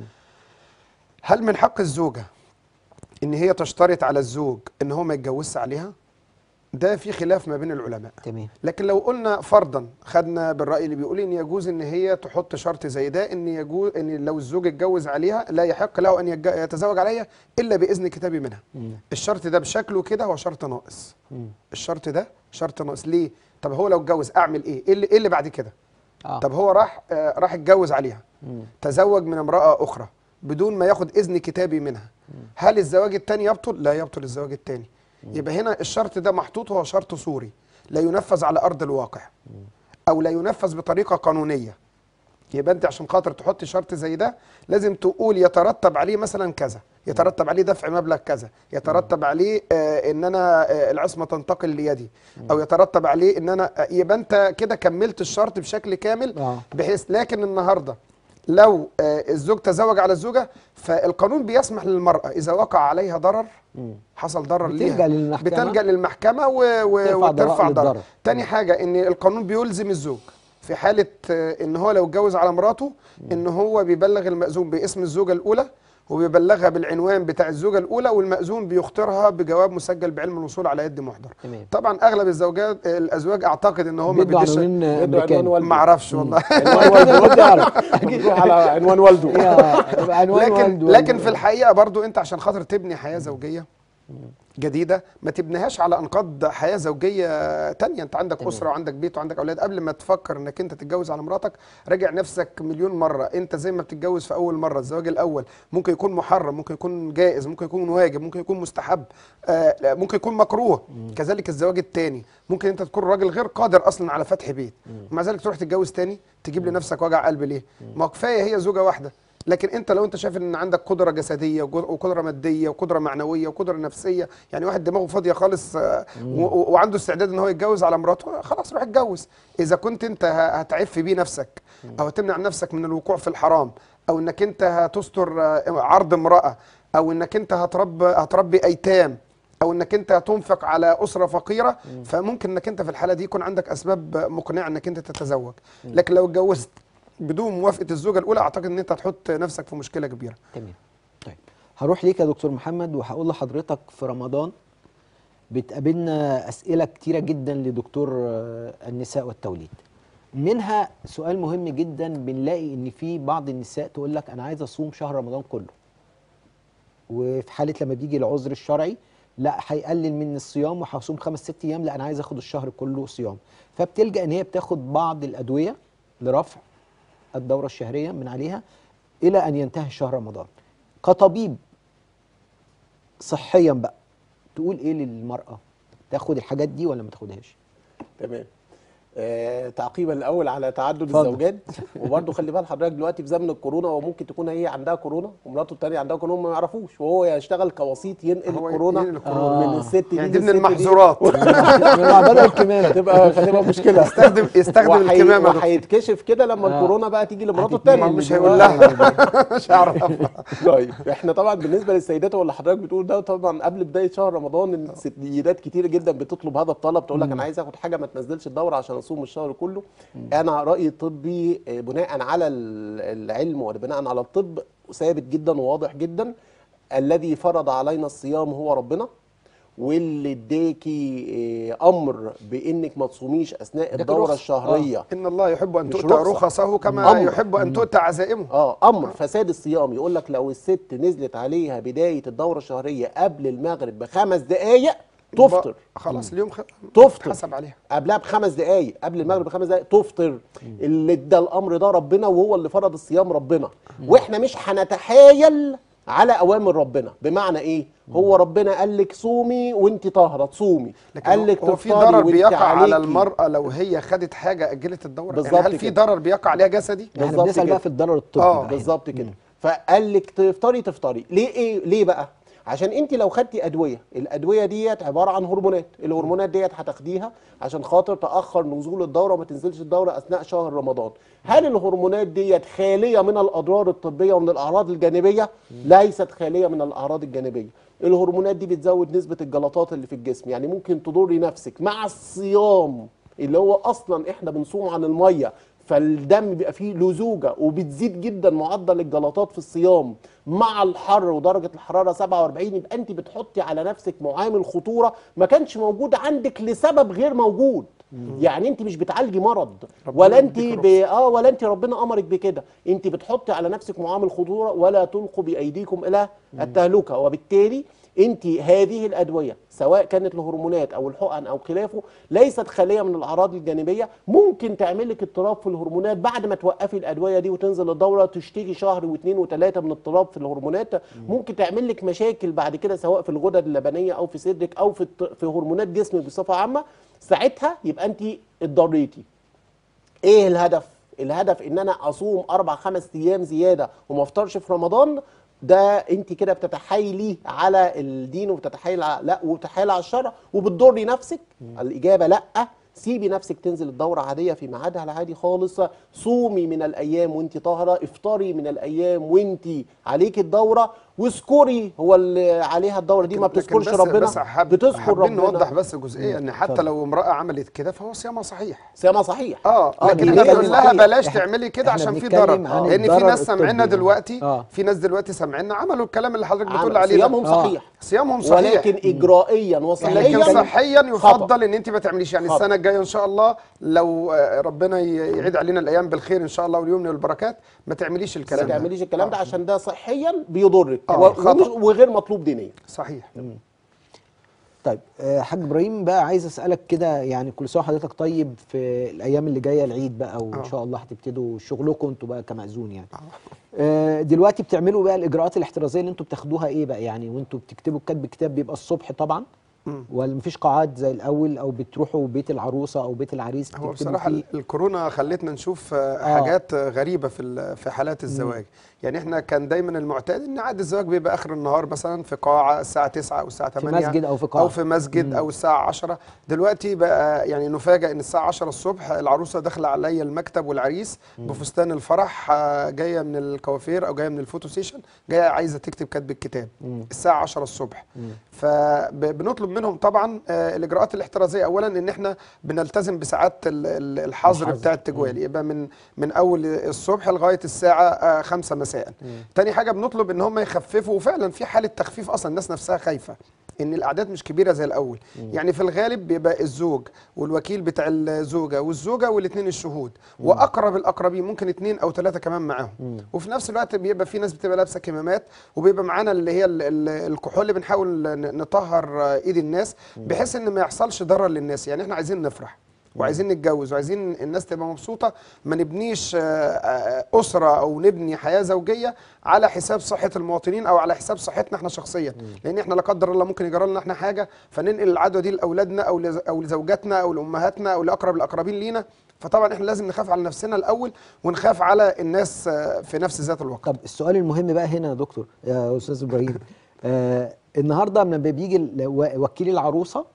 C: هل من حق الزوجه ان هي تشترط على الزوج ان هو ما يتجوزش عليها ده في خلاف ما بين العلماء
A: تمام
C: لكن لو قلنا فرضا خدنا بالراي اللي بيقول ان يجوز ان هي تحط شرط زي ده ان يجوز ان لو الزوج اتجوز عليها لا يحق له ان يتج- يتزوج عليها الا باذن كتابي منها
A: مم.
C: الشرط ده بشكله كده هو شرط ناقص
A: مم.
C: الشرط ده شرط ناقص ليه طب هو لو اتجوز اعمل ايه ايه اللي, إيه اللي بعد كده
A: اه
C: طب هو راح آه راح اتجوز عليها
A: مم.
C: تزوج من امراه اخرى بدون ما ياخد اذن كتابي منها هل الزواج الثاني يبطل لا يبطل الزواج الثاني يبقى هنا الشرط ده محطوط هو شرط صوري لا ينفذ على ارض الواقع او لا ينفذ بطريقه قانونيه يبقى انت عشان خاطر تحط شرط زي ده لازم تقول يترتب عليه مثلا كذا يترتب عليه دفع مبلغ كذا يترتب عليه آه ان انا آه العصمه تنتقل ليدي او يترتب عليه ان انا آه يبقى انت كده كملت الشرط بشكل كامل
A: آه.
C: بحيث لكن النهارده لو آه الزوج تزوج على الزوجه فالقانون بيسمح للمراه اذا وقع عليها ضرر
A: مم.
C: حصل ضرر
A: بتلجأ
C: ليها
A: للمحكمة.
C: بتلجأ للمحكمة و... و...
A: ترفع
C: وترفع
A: ضرائب
C: ضرر
A: الضرر.
C: تاني حاجة ان القانون بيلزم الزوج في حالة آه، ان هو لو اتجوز على مراته ان هو بيبلغ المأذون باسم الزوجة الاولى وبيبلغها بالعنوان بتاع الزوجة الاولى والمأذون بيختارها بجواب مسجل بعلم الوصول على يد محضر
A: تمام
C: طبعا اغلب الزوجات آه، الازواج اعتقد ان هو ما
A: بيدوا
C: بيديش
A: عناوين
B: عنوان
A: امريكاني
B: والده.
C: ما اعرفش والله
B: عنوان والده والده يعرف بتروح على عنوان والده
A: يا- يبقى عنوان
C: لكن
A: والده
C: لكن
A: والده.
C: في الحقيقه برضو انت عشان خاطر تبني حياه زوجيه جديده ما تبنيهاش على انقاض حياه زوجيه تانية انت عندك
A: تمام.
C: اسره وعندك بيت وعندك اولاد قبل ما تفكر انك انت تتجوز على مراتك راجع نفسك مليون مره انت زي ما بتتجوز في اول مره الزواج الاول ممكن يكون محرم ممكن يكون جائز ممكن يكون واجب ممكن يكون مستحب آه لا، ممكن يكون مكروه كذلك الزواج الثاني ممكن انت تكون راجل غير قادر اصلا على فتح بيت ومع ذلك تروح تتجوز تاني تجيب لنفسك وجع قلب ليه ما هو كفايه هي زوجه واحده لكن انت لو انت شايف ان عندك قدره جسديه وجو- وقدره ماديه وقدره معنويه وقدره نفسيه يعني واحد دماغه فاضيه خالص آه، و- و- وعنده استعداد ان هو يتجوز على مراته خلاص روح اتجوز اذا كنت انت ه- هتعف بيه نفسك او هتمنع نفسك من الوقوع في الحرام او انك انت هتستر آه، عرض امراه او انك انت هتربي هتربي ايتام او انك انت تنفق على اسره فقيره فممكن انك انت في الحاله دي يكون عندك اسباب مقنعه انك انت تتزوج لكن لو اتجوزت بدون موافقه الزوجه الاولى اعتقد ان انت هتحط نفسك في مشكله كبيره
A: تمام طيب هروح ليك يا دكتور محمد وهقول لحضرتك في رمضان بتقابلنا اسئله كتيره جدا لدكتور آه، النساء والتوليد منها سؤال مهم جدا بنلاقي ان في بعض النساء تقول لك انا عايز اصوم شهر رمضان كله وفي حاله لما بيجي العذر الشرعي لا هيقلل من الصيام وهصوم خمس ست ايام لا انا عايز اخد الشهر كله صيام فبتلجا ان هي بتاخد بعض الادويه لرفع الدوره الشهريه من عليها الى ان ينتهي شهر رمضان كطبيب صحيا بقى تقول ايه للمراه تاخد الحاجات دي ولا ما تاخدهاش
B: تمام آه تعقيبا الاول على تعدد
A: اتفضل.
B: الزوجات وبرده خلي بال حضرتك دلوقتي في زمن الكورونا وممكن تكون هي عندها كورونا ومراته الثانيه عندها كورونا ما يعرفوش وهو يشتغل كوسيط ينقل
C: هو
B: الكورونا
C: ينقل الكورونا.
B: من
A: آه.
B: الست دي
C: يعني دي من
B: للست
C: المحظورات
A: بدل الكمامه
B: هتبقى هتبقى مشكله
C: يستخدم يستخدم
B: وحي-
C: الكمامه يا دكتور.
B: وهيتكشف كده لما
A: آه.
B: الكورونا بقى تيجي لمراته
A: هتتنقل
B: الثانيه
C: مش
A: من
C: هيقول
A: جوه
C: لها مش هعرف
B: طيب احنا طبعا بالنسبه للسيدات واللي حضرتك بتقول ده طبعا قبل بدايه شهر رمضان السيدات كتير جدا بتطلب هذا الطلب تقول لك انا عايز اخد حاجه ما تنزلش الدوره عشان اصوم الشهر كله انا رايي الطبي آه، بناء على ال- العلم وبناء على الطب ثابت جدا وواضح جدا الذي فرض علينا الصيام هو ربنا واللي اداكي آه، امر بانك ما تصوميش اثناء
A: اداك
B: الدوره
A: الرخصة.
B: الشهريه
C: ان الله يحب ان
B: مش
C: تؤتى
B: رخصة.
C: رخصه كما
B: أمر.
C: يحب ان تؤتى عزائمه
B: اه امر فساد الصيام يقول لك لو الست نزلت عليها بدايه الدوره الشهريه قبل المغرب بخمس دقائق تفطر
C: خلاص اليوم خ...
B: تفطر.
C: حسب عليها
B: قبلها بخمس دقائق قبل المغرب بخمس دقائق تفطر اللي ادى الامر ده ربنا وهو اللي فرض الصيام ربنا واحنا مش هنتحايل على اوامر ربنا بمعنى ايه هو ربنا قال لك صومي وانت طاهره تصومي
C: لكن
B: قال لك
C: هو في
B: تفطري
C: ضرر
B: وانت
C: بيقع على
B: عليكي.
C: المراه لو هي خدت حاجه اجلت الدوره
B: بالظبط
C: يعني هل في
B: كده.
C: ضرر بيقع عليها جسدي
A: احنا
B: بالظبط
A: بنسال
B: كده.
A: بقى في الضرر الطبي
C: آه،
A: بقى هنا.
B: بالظبط كده فقال لك تفطري تفطري ليه ايه ليه بقى عشان انت لو خدتي ادويه الادويه ديت عباره عن هرمونات الهرمونات ديت هتاخديها عشان خاطر تاخر نزول الدوره وما تنزلش الدوره اثناء شهر رمضان هل الهرمونات ديت خاليه من الاضرار الطبيه ومن الاعراض الجانبيه ليست خاليه من الاعراض الجانبيه الهرمونات دي بتزود نسبه الجلطات اللي في الجسم يعني ممكن تضري نفسك مع الصيام اللي هو اصلا احنا بنصوم عن الميه فالدم بيبقى فيه لزوجه وبتزيد جدا معدل الجلطات في الصيام مع الحر ودرجه الحراره 47 يبقى انت بتحطي على نفسك معامل خطوره ما كانش موجود عندك لسبب غير موجود يعني انت مش بتعالجي مرض
C: ربنا
B: ولا انت
C: يديك
B: ب... اه ولا انت ربنا امرك بكده انت بتحطي على نفسك معامل خطوره ولا تلقوا بايديكم الى التهلكه وبالتالي انت هذه الادويه سواء كانت الهرمونات او الحقن او خلافه ليست خاليه من الاعراض الجانبيه ممكن تعمل لك اضطراب في الهرمونات بعد ما توقفي الادويه دي وتنزل الدوره تشتكي شهر واثنين وثلاثه من اضطراب في الهرمونات ممكن تعمل لك مشاكل بعد كده سواء في الغدد اللبنيه او في صدرك او في الت- في هرمونات جسمك بصفه عامه ساعتها يبقى انت اتضريتي ايه الهدف الهدف ان انا اصوم اربع خمس ايام زياده وما افطرش في رمضان ده انت كده بتتحايلي على الدين وبتتحايل على لا وبتتحايل على الشرع وبتضري نفسك الاجابه لا سيبي نفسك تنزل الدوره عاديه في ميعادها العادي خالص صومي من الايام وانت طاهره افطري من الايام وانت عليك الدوره واذكري هو اللي عليها الدوره دي ما
C: لكن
B: بتذكرش
C: بس
B: ربنا
C: بس حاب
B: بتذكر
C: حابين
B: ربنا
C: نوضح بس جزئيه ان حتى
A: اتفضل.
C: لو امراه عملت كده فهو صيامها صحيح
B: سيما صحيح
C: اه لكن
B: دينياً
C: احنا نقول لها
B: صحيح.
C: بلاش
A: إحنا-
C: تعملي كده
A: إحنا
C: عشان في
A: بنتكلم
C: ضرر
A: عن
C: لان في
A: الضرر
C: ناس سامعينا
A: الطبي.
C: دلوقتي
A: آه.
C: في ناس دلوقتي سامعينا عملوا الكلام اللي حضرتك
B: عمل-
C: بتقول عليه ده.
B: صيامهم
A: آه.
B: صحيح
C: صيامهم صحيح
B: ولكن اجرائيا وصحيا
C: لكن صحيا
B: خطأ.
C: يفضل ان انت ما تعمليش يعني
B: خطأ.
C: السنه الجايه ان شاء الله لو آه، ربنا ي- يعيد علينا الايام بالخير ان شاء الله واليوم والبركات ما تعمليش
B: ما
C: الكلام ده
B: تعمليش الكلام ده عشان ده صحيا بيضرك
C: آه،
B: و-
C: خطأ.
B: ومش- وغير مطلوب دينيا
C: صحيح
A: طيب آه، حاج ابراهيم بقى عايز اسالك كده يعني كل سنه وحضرتك طيب في الايام اللي جايه العيد بقى وان
C: آه.
A: شاء الله هتبتدوا شغلكم انتوا بقى كمأذون يعني آه، دلوقتي بتعملوا بقى الاجراءات الاحترازيه اللي انتوا بتاخدوها ايه بقى يعني وانتوا بتكتبوا كتب كتاب بيبقى الصبح طبعا ولا مفيش قاعات زي الاول او بتروحوا بيت العروسه او بيت العريس
C: هو
A: تكتبوا
C: بصراحه
A: فيه؟
C: الكورونا خلتنا نشوف آه،
A: آه.
C: حاجات آه، غريبه في ال- في حالات الزواج يعني احنا كان دايما المعتاد ان عقد الزواج بيبقى اخر النهار مثلا في قاعه الساعه 9 او الساعه 8
A: مسجد أو في قاعة.
C: او في مسجد او الساعه 10 دلوقتي بقى يعني نفاجئ ان الساعه 10 الصبح العروسه داخله عليا المكتب والعريس بفستان الفرح آه، جايه من الكوافير او جايه من الفوتو سيشن جايه عايزه تكتب كتب الكتاب الساعه 10 الصبح فبنطلب منهم طبعا آه، الاجراءات الاحترازيه اولا ان احنا بنلتزم بساعات ال- ال- الحظر
A: الحظر.
C: بتاع التجوال يبقى من من اول الصبح لغايه الساعه 5 مساء تاني حاجه بنطلب ان هم يخففوا وفعلا في حاله تخفيف اصلا الناس نفسها خايفه ان الاعداد مش كبيره زي الاول يعني في الغالب بيبقى الزوج والوكيل بتاع الزوجه والزوجه والاثنين الشهود واقرب الاقربين ممكن اثنين او ثلاثه كمان معاهم وفي نفس الوقت بيبقى في ناس بتبقى لابسه كمامات وبيبقى معانا اللي هي ال- ال- الكحول اللي بنحاول ن- نطهر آه، ايد الناس بحيث ان ما يحصلش ضرر للناس يعني احنا عايزين نفرح وعايزين نتجوز وعايزين الناس تبقى مبسوطه ما نبنيش آه، آه، اسره او نبني حياه زوجيه على حساب صحه المواطنين او على حساب صحتنا احنا شخصيا لان احنا لا قدر الله ممكن يجرى لنا احنا حاجه فننقل العدوى دي لاولادنا او لز- او لزوجاتنا او لامهاتنا او لاقرب الاقربين لينا فطبعا احنا لازم نخاف على نفسنا الاول ونخاف على الناس آه، في نفس ذات الوقت
A: طب السؤال المهم بقى هنا يا دكتور يا استاذ ابراهيم آه النهارده لما بيجي ال- و- وكيل العروسه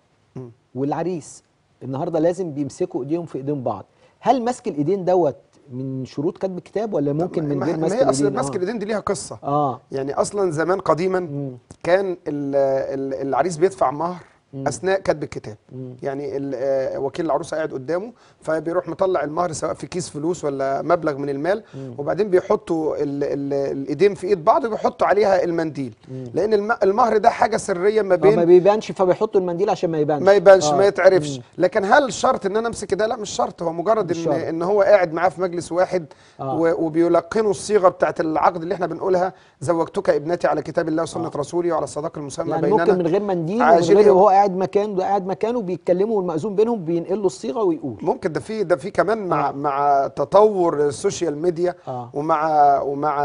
A: والعريس النهارده لازم بيمسكوا ايديهم في ايدين بعض هل مسك الايدين دوت من شروط كتب الكتاب ولا ممكن من
C: ما-
A: غير
C: ما
A: مسك
C: هي اصل
A: الايدين
C: مسك الايدين دي ليها قصه
A: اه
C: يعني اصلا زمان قديما كان ال- ال- العريس بيدفع مهر اثناء كتب الكتاب يعني ال- آه، وكيل العروسه قاعد قدامه فبيروح مطلع المهر سواء في كيس فلوس ولا مبلغ من المال وبعدين بيحطوا ال- ال- الايدين في ايد بعض وبيحطوا عليها المنديل لان الم- المهر ده حاجه سريه ما
A: آه، ما
C: بين
A: بيبانش فبيحطوا المنديل عشان ما يبانش
C: ما يبانش
A: آه.
C: ما يتعرفش لكن هل شرط ان انا امسك ده لا مش شرط هو مجرد
A: مش
C: ان
A: شرط.
C: ان هو قاعد معاه في مجلس واحد
A: آه.
C: و- وبيلقنوا الصيغه بتاعت العقد اللي احنا بنقولها زوجتك ابنتي على كتاب الله وسنه رسولي وعلى الصداقه المسمى
A: يعني
C: بيننا
A: ممكن من غير منديل ومن
C: عاجل
A: غير
C: إيه؟
A: وهو قاعد مكانه ده قاعد مكانه بيتكلموا والمأذون بينهم بينقل له الصيغه ويقول
C: ممكن ده في ده في كمان مع
A: آه.
C: مع تطور السوشيال ميديا
A: آه.
C: ومع ومع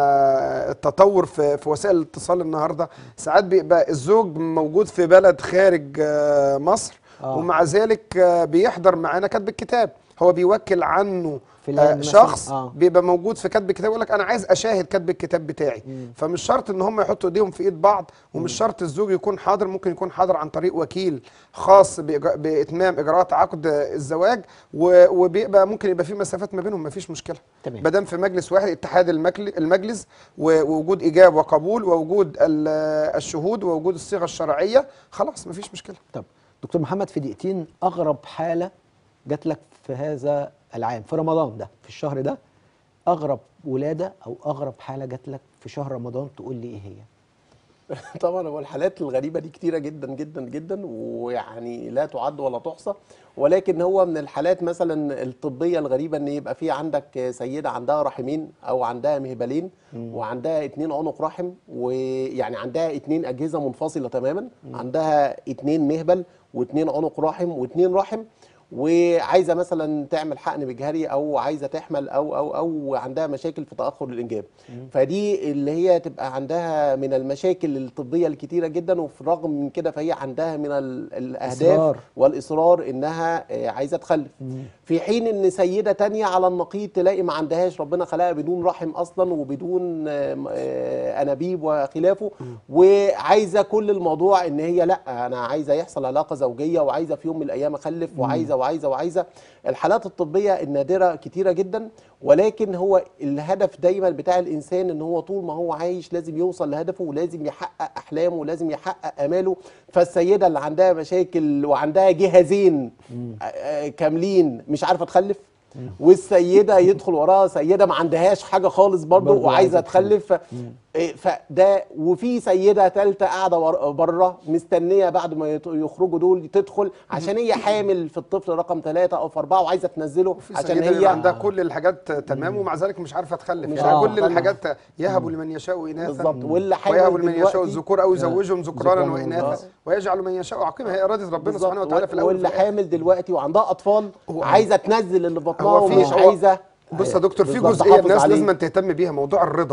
C: التطور في في وسائل الاتصال النهارده ساعات بيبقى الزوج موجود في بلد خارج آه، مصر
A: آه.
C: ومع ذلك آه، بيحضر معانا كتب الكتاب هو بيوكل عنه
A: فلان
C: آه،
A: مثلاً.
C: شخص
A: آه.
C: بيبقى موجود في كتب الكتاب يقول لك انا عايز اشاهد كتب الكتاب بتاعي فمش شرط ان هم يحطوا ايديهم في ايد بعض ومش شرط الزوج يكون حاضر ممكن يكون حاضر عن طريق وكيل خاص بإج- باتمام اجراءات عقد الزواج و- وبيبقى ممكن يبقى في مسافات ما بينهم ما فيش مشكله
A: تمام.
C: ما دام في مجلس واحد اتحاد المجل- المجلس و- ووجود ايجاب وقبول ووجود ال- الشهود ووجود الصيغه الشرعيه خلاص ما فيش مشكله
A: طب دكتور محمد في دقيقتين اغرب حاله جات لك في هذا العام في رمضان ده في الشهر ده اغرب ولاده او اغرب حاله جات لك في شهر رمضان تقول لي ايه هي
B: طبعا هو الحالات الغريبه دي كتيره جدا جدا جدا ويعني لا تعد ولا تحصى ولكن هو من الحالات مثلا الطبيه الغريبه ان يبقى في عندك سيده عندها رحمين او عندها مهبلين وعندها اتنين عنق رحم ويعني عندها اتنين اجهزه منفصله تماما عندها اتنين مهبل واتنين عنق رحم واتنين رحم وعايزه مثلا تعمل حقن مجهري او عايزه تحمل او او او عندها مشاكل في تاخر الانجاب فدي اللي هي تبقى عندها من المشاكل الطبيه الكتيره جدا وفي الرغم من كده فهي عندها من ال- الاهداف
A: إصرار.
B: والاصرار انها آه، عايزه تخلف في حين ان سيده تانية على النقيض تلاقي ما عندهاش ربنا خلقها بدون رحم اصلا وبدون آه، آه، انابيب وخلافه وعايزه كل الموضوع ان هي لا انا عايزه يحصل علاقه زوجيه وعايزه في يوم من الايام اخلف وعايزه وعايزه وعايزه الحالات الطبيه النادره كتيره جدا ولكن هو الهدف دايما بتاع الانسان ان هو طول ما هو عايش لازم يوصل لهدفه ولازم يحقق احلامه ولازم يحقق اماله فالسيده اللي عندها مشاكل وعندها جهازين آه، آه، كاملين مش عارفه تخلف والسيده يدخل وراها سيده ما عندهاش حاجه خالص برضه
A: برضه
B: وعايزه
A: عايزة
B: تخلف إيه، فده وفي سيده ثالثه قاعده بره مستنيه بعد ما يط- يخرجوا دول تدخل عشان هي حامل في الطفل رقم ثلاثه او في اربعه وعايزه تنزله
C: في
B: عشان
C: سيدة
B: هي
C: يبقى عندها كل الحاجات تمام ومع ذلك مش عارفه تخلف
B: مش
C: يعني
A: عارفة
C: كل
B: تخلف.
C: الحاجات يهب لمن يشاء اناثا
B: بالظبط واللي
C: ويهب
B: حامل
C: لمن يشاء
B: دلوقتي
C: الذكور او يزوجهم ذكرانا
A: ذكرانا
C: واناثا
B: وإناثا.
C: ويجعل من يشاء عقيما هي اراده ربنا
B: بالظبط.
C: سبحانه وتعالى في الاول وفي
B: واللي
C: الآخر.
B: حامل دلوقتي وعندها اطفال
C: هو-
B: عايزه تنزل اللي في بطنها
C: هو في
B: ومش
C: هو-
B: عايزه
C: بص يا دكتور في
B: بالظبط،
C: جزئيه
B: تحافظ
C: الناس
B: عليه.
C: لازم تهتم بيها موضوع الرضا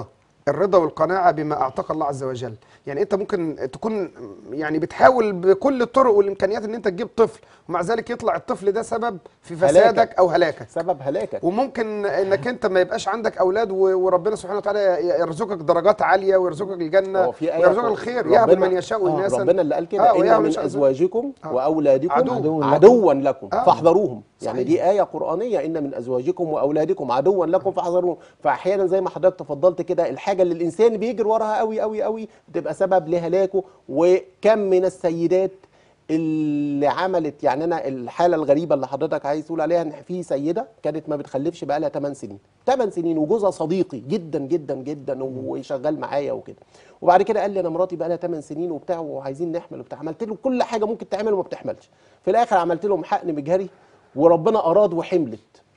C: الرضا والقناعه بما اعطاك الله عز وجل يعني انت ممكن تكون يعني بتحاول بكل الطرق والامكانيات ان انت تجيب طفل ومع ذلك يطلع الطفل ده سبب في فسادك
B: هلاكك.
C: او هلاكك
B: سبب هلاكك
C: وممكن انك انت ما يبقاش عندك اولاد و- وربنا سبحانه وتعالى يرزقك درجات عاليه ويرزقك الجنه
B: هو في آية
C: ويرزقك
B: في-
C: الخير
B: ربنا-
C: يهب من يشاء
A: آه،
C: اناسا
B: ربنا اللي قال كده
C: آه،
B: ان
C: ويهب
B: من
C: يشاء
B: ازواجكم
C: آه.
B: واولادكم
C: عدو
B: عدوا لكم
C: آه.
B: فاحذروهم يعني
C: صحيح.
B: دي ايه قرانيه ان من ازواجكم واولادكم عدوا لكم فاحذروهم فاحيانا زي ما حضرتك تفضلت كده الحاجه اللي الانسان بيجري وراها قوي قوي قوي بتبقى سبب لهلاكه وكم من السيدات اللي عملت يعني انا الحاله الغريبه اللي حضرتك عايز تقول عليها ان في سيده كانت ما بتخلفش بقى لها 8 سنين 8 سنين وجوزها صديقي جدا جدا جدا وشغال معايا وكده وبعد كده قال لي انا مراتي بقى لها 8 سنين وبتاع وعايزين نحمل وبتاع عملت له كل حاجه ممكن تعمل وما بتحملش في الاخر عملت لهم حقن مجهري وربنا اراد وحملت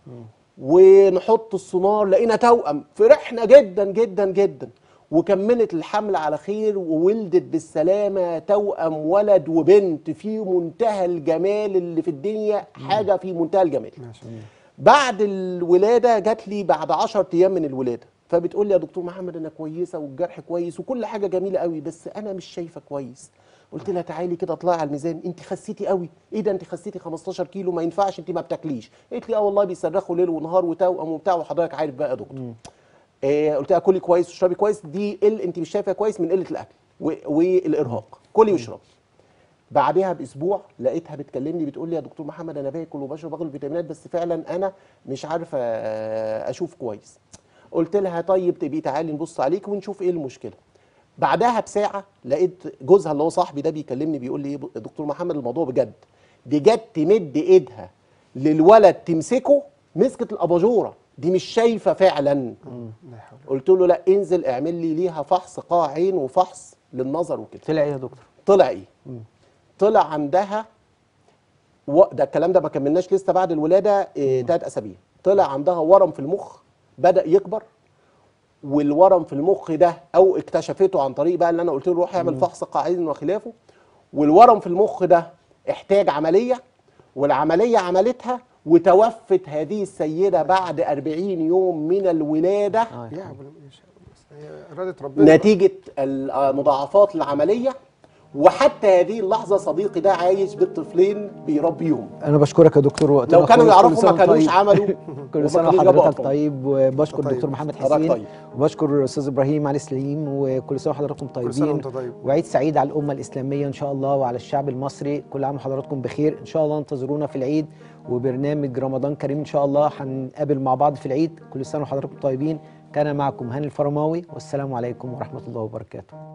B: ونحط السونار لقينا توأم فرحنا جدا جدا جدا وكملت الحمل على خير وولدت بالسلامة توأم ولد وبنت في منتهى الجمال اللي في الدنيا حاجة في منتهى الجمال
C: ما شاء الله
B: بعد الولادة جات لي بعد 10 أيام من الولادة فبتقول لي يا دكتور محمد أنا كويسة والجرح كويس وكل حاجة جميلة قوي بس أنا مش شايفة كويس قلت لها تعالي كده اطلعي على الميزان انت خسيتي قوي ايه ده انت خسيتي 15 كيلو ما ينفعش انت ما بتاكليش قالت لي اه والله بيصرخوا ليل ونهار وتوأم وبتاع وحضرتك عارف بقى يا دكتور آه قلت لها كلي كويس واشربي كويس دي ال انت مش شايفه كويس من قله الاكل و- والارهاق كلي واشربي بعدها باسبوع لقيتها بتكلمني بتقول لي يا دكتور محمد انا باكل وبشرب باخد الفيتامينات بس فعلا انا مش عارفه آه، اشوف كويس قلت لها طيب تبقي تعالي نبص عليك ونشوف ايه المشكله بعدها بساعه لقيت جوزها اللي هو صاحبي ده بيكلمني بيقول لي ايه يا دكتور محمد الموضوع بجد دي جت تمد ايدها للولد تمسكه مسكت الاباجوره دي مش شايفه فعلا
C: لا حول
B: قلت له لا انزل اعمل لي ليها فحص قاع عين وفحص للنظر وكده
A: طلع ايه يا دكتور؟
B: طلع ايه طلع عندها و... ده الكلام ده ما كملناش لسه بعد الولاده إيه تلات اسابيع طلع عندها ورم في المخ بدا يكبر والورم في المخ ده او اكتشفته عن طريق بقى اللي انا قلت له روح اعمل فحص قاعدين وخلافه والورم في المخ ده احتاج عمليه والعمليه عملتها وتوفت هذه السيده بعد 40 يوم من الولاده
A: آه.
C: يا رب ما شاء الله هي اراده ربنا
B: نتيجه المضاعفات العمليه وحتى هذه اللحظه صديقي ده عايش بالطفلين بيربيهم
A: انا بشكرك يا دكتور وقتنا
B: لو كانوا
A: خلص. كل
B: يعرفوا
A: سنة
B: ما كانوش
A: طيب.
B: عملوا
A: كل سنه
B: وما كانوش جابوا
A: وحضرتك
B: أطفال.
A: طيب وبشكر
C: طيب.
A: الدكتور محمد
B: حضرتك
A: حسين
B: طيب.
A: وبشكر الاستاذ ابراهيم علي سليم وكل سنه وحضراتكم
C: كل سنه
A: طيبين
C: وانت طيب
A: وعيد سعيد على الامه الاسلاميه ان شاء الله وعلى الشعب المصري كل عام وحضراتكم بخير ان شاء الله انتظرونا في العيد وبرنامج رمضان كريم ان شاء الله هنقابل مع بعض في العيد كل سنه وحضراتكم طيبين كان معكم هاني الفرماوي والسلام عليكم ورحمه الله وبركاته